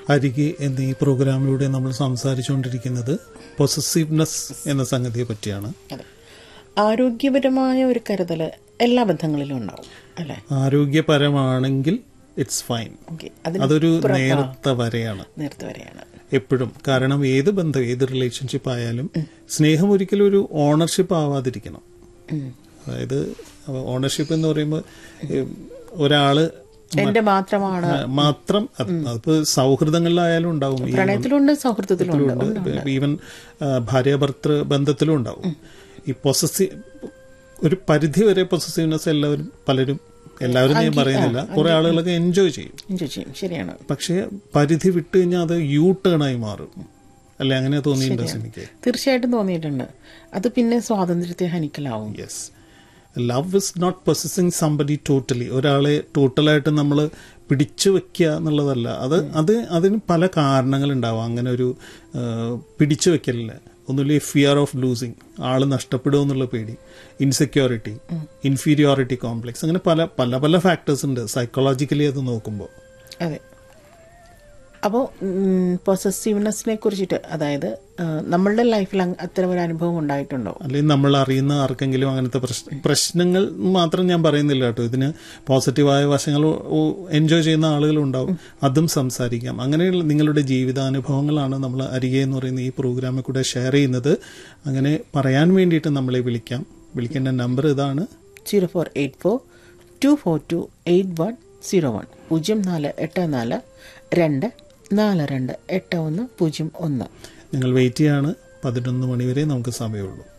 അരികെ എന്നീ പ്രോഗ്രാമിലൂടെ നമ്മൾ സംസാരിച്ചുകൊണ്ടിരിക്കുന്നത് പൊസസീവ്നെസ് എന്ന സംഗതിയെ പറ്റിയാണ് അതെ ആരോഗ്യപരമായ ഒരു കരുതൽ എല്ലാ ബന്ധങ്ങളിലും ഉണ്ടാവും അല്ലേ ആരോഗ്യപരമാണെങ്കിൽ ഇറ്റ്സ് ഫൈൻ ഓക്കെ അതിന് അതൊരു നേർത്ത വരെയാണ് നേരത്തെ വരെയാണ് എപ്പോഴും കാരണം ഏത് ബന്ധം ഏത് റിലേഷൻഷിപ്പ് ആയാലും സ്നേഹം ഒരിക്കലും ഒരു ഓണർഷിപ്പ് ആവാതിരിക്കണം അതായത് ഓണർഷിപ്പ് എന്ന് പറയുമ്പോൾ ഏഹ്, ഒരാള് എന്റെ മാത്രമാണ് ആ, മാത്രം അത് അതിപ്പോ സൗഹൃദങ്ങളിലായാലും ഉണ്ടാവും ഈ പ്രണയത്തിലുണ്ട് സൗഹൃദത്തിലുണ്ട് ഉണ്ട് ഈവൻ ഭാര്യ ഭർത്തൃ ബന്ധത്തിലും ഉണ്ടാവും ഈ പൊസസീവ് ഒരു പരിധി വരെ പൊസസീവ്നെസ് എല്ലാവരും പലരും എല്ലാവരും ഞാൻ പറയുന്നില്ല കുറെ ആളുകളൊക്കെ എൻജോയ് ചെയ്യും എൻജോയ് ചെയ്യും ശരിയാണ് പക്ഷേ പരിധി വിട്ട് കഴിഞ്ഞാൽ അത് യൂ ടേൺ ആയി മാറും അല്ലെ അങ്ങനെ തോന്നിയിട്ടുണ്ട് എനിക്ക് തീർച്ചയായിട്ടും തോന്നിയിട്ടുണ്ട് അത് പിന്നെ സ്വാതന്ത്ര്യത്തെ ഹനിക്കലാവും yes love is not possessing somebody totally ഒരാളെ ടോട്ടലായിട്ട് നമ്മൾ പിടിച്ചു വെക്കുക എന്നുള്ളതല്ല അത് അത് അതിന് പല കാരണങ്ങളുണ്ടാവാം അങ്ങനെ ഒരു ആ, പിടിച്ചു വെക്കലില്ല ഒന്നുമില്ല ഫിയർ ഓഫ് ലൂസിങ് ആള് നഷ്ടപ്പെടുമോ എന്നുള്ള പേടി ഇൻസെക്യൂരിറ്റി ഇൻഫീരിയോറിറ്റി കോംപ്ലക്സ് അങ്ങനെ പല പല പല ഫാക്ടേഴ്സ് ഉണ്ട് സൈക്കോളജിക്കലി അത് നോക്കുമ്പോൾ അതെ അപ്പോൾ പൊസസീവ്നെസ്സിനെ കുറിച്ചിട്ട് അതായത് ആ, നമ്മളുടെ ലൈഫിൽ അങ്ങ് അത്തരം ഒരു അനുഭവം ഉണ്ടായിട്ടുണ്ടോ അല്ലെങ്കിൽ നമ്മൾ അറിയുന്ന ആർക്കെങ്കിലും അങ്ങനത്തെ പ്രശ്ന പ്രശ്നങ്ങൾ മാത്രം ഞാൻ പറയുന്നില്ല കേട്ടോ ഇതിന് പോസിറ്റീവായ വശങ്ങൾ എൻജോയ് ചെയ്യുന്ന ആളുകളുണ്ടാവും അതും സംസാരിക്കാം അങ്ങനെയുള്ള നിങ്ങളുടെ ജീവിതാനുഭവങ്ങളാണ് നമ്മൾ അരികെ എന്ന് പറയുന്ന ഈ പ്രോഗ്രാമിൽ കൂടെ ഷെയർ ചെയ്യുന്നത് അങ്ങനെ പറയാൻ വേണ്ടിയിട്ട് നമ്മളെ വിളിക്കാം വിളിക്കേണ്ട നമ്പർ ഇതാണ് zero four eight four two four two eight one zero one പൂജ്യം നാല് എട്ട് നാല് രണ്ട് നാല് രണ്ട് എട്ട് ഒന്ന് പൂജ്യം ഒന്ന് നിങ്ങൾ വെയിറ്റ് ചെയ്യാണ് പതിനൊന്ന് മണിവരെ നമുക്ക് സമയമുള്ളൂ